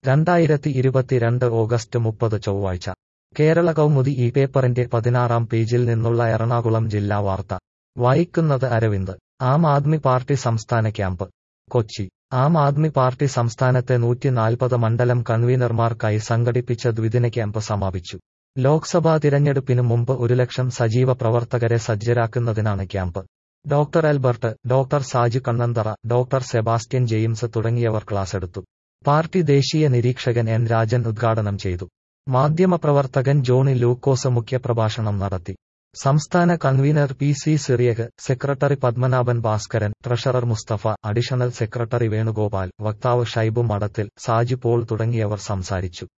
രണ്ടായിരത്തി ഇരുപത്തിരണ്ട് ഓഗസ്റ്റ് മുപ്പത് ചൊവ്വാഴ്ച കേരള കൗമുദി ഈ പേപ്പറിന്റെ പതിനാറാം പേജിൽ നിന്നുള്ള എറണാകുളം ജില്ലാ വാർത്ത വായിക്കുന്നത് അരവിന്ദ് ആം ആദ്മി പാർട്ടി സംസ്ഥാന ക്യാമ്പ് കൊച്ചി ആം ആദ്മി പാർട്ടി സംസ്ഥാനത്തെ നൂറ്റിനാൽപ്പത് മണ്ഡലം കൺവീനർമാർക്കായി സംഘടിപ്പിച്ച ദ്വിദിന ക്യാമ്പ് സമാപിച്ചു ലോക്സഭാ തിരഞ്ഞെടുപ്പിനു മുമ്പ് ഒരു ലക്ഷം സജീവ പ്രവർത്തകരെ സജ്ജരാക്കുന്നതിനാണ് camp doctor Albert doctor Saju Kannanthara doctor Sebastian James തുടങ്ങിയവർ ക്ലാസെടുത്തു പാർട്ടി ദേശീയ നിരീക്ഷകൻ എൻ രാജൻ ഉദ്ഘാടനം ചെയ്തു മാധ്യമപ്രവർത്തകൻ ജോണി ലൂക്കോസ് മുഖ്യപ്രഭാഷണം നടത്തി സംസ്ഥാന convener P C Cyriac secretary Padmanabhan Bhaskaran treasurer Musthafa additional secretary Venugopal വക്താവ് ഷൈബു മഠത്തിൽ സാജു പോൾ തുടങ്ങിയവർ സംസാരിച്ചു